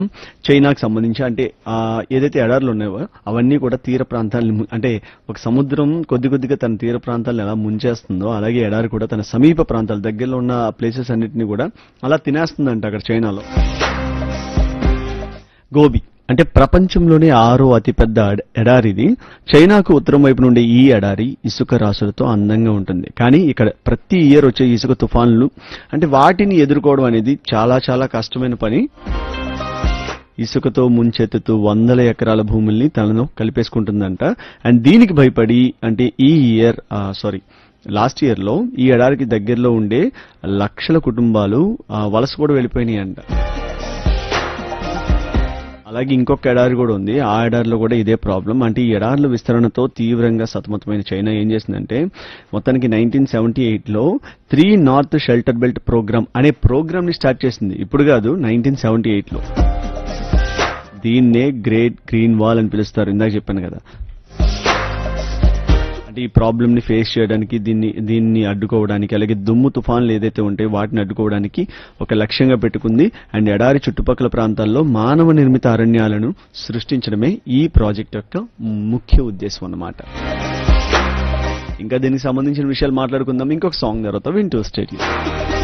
చైనాకు సంబంధించి అంటే ఆ, ఏదైతే ఎడార్లు ఉన్నాయో అవన్నీ కూడా తీర ప్రాంతాలను ము- అంటే ఒక సముద్రం కొద్ది కొద్దిగా తన తీర ప్రాంతాలను ఎలా ముంచేస్తుందో అలాగే ఎడారి కూడా తన సమీప ప్రాంతాల దగ్గరలో ఉన్న ప్లేసెస్ అన్నిటిని కూడా అలా తినేస్తుందంట అక్కడ చైనాలో గోబి అంటే ప్రపంచంలోనే ఆరో అతిపెద్ద ఎడ- ఎడారిది చైనాకు ఉత్తరం వైపు నుండి ఈ ఎడారి ఇసుక రాసులతో అందంగా ఉంటుంది కానీ ఇక్కడ ప్రతి ఇయర్ వచ్చే ఇసుక తుఫాన్లు అంటే వాటిని ఎదుర్కోవడం అనేది చాలా చాలా కష్టమైన పని ఇసుకతో ముంచెత్తుతూ వందల ఎకరాల భూముల్ని తనను కలిపేసుకుంటుందంట అండ్ దీనికి భయపడి అంటే ఈ ఇయర్ సారీ లాస్ట్ ఇయర్ లో ఈ ఎడారికి దగ్గరలో ఉండే లక్షల కుటుంబాలు ఆ, వలస కూడా వెళ్ళిపోయినాయి అంట అలాగే ఇంకొక ఎడారి కూడా ఉంది ఆ ఎడారిలో కూడా ఇదే ప్రాబ్లం అంటే ఈ ఎడార్ల విస్తరణతో తీవ్రంగా సతమతమైన చైనా ఏం చేసిందంటే మొత్తానికి నైన్టీన్ సెవెంటీ ఎయిట్లో three north shelter belt programme అనే ప్రోగ్రామ్ ని స్టార్ట్ చేసింది ఇప్పుడు కాదు నైన్టీన్ సెవెంటీ ఎయిట్లో దీన్నే గ్రేట్ గ్రీన్ వాల్ అని పిలుస్తారు ఇందాక చెప్పాను కదా అంటే ఈ ప్రాబ్లమ్ ని ఫేస్ చేయడానికి దీన్ని దీన్ని అడ్డుకోవడానికి అలాగే దుమ్ము తుఫాన్లు ఏదైతే ఉంటాయో వాటిని అడ్డుకోవడానికి ఒక లక్ష్యంగా పెట్టుకుంది అండ్ ఎడారి చుట్టుపక్కల ప్రాంతాల్లో మానవ నిర్మిత అరణ్యాలను సృష్టించడమే ఈ ప్రాజెక్ట్ యొక్క ముఖ్య ఉద్దేశం అన్నమాట ఇంకా దీనికి సంబంధించిన విషయాలు మాట్లాడుకుందాం ఇంకొక సాంగ్ తర్వాత వింటూ స్టేట్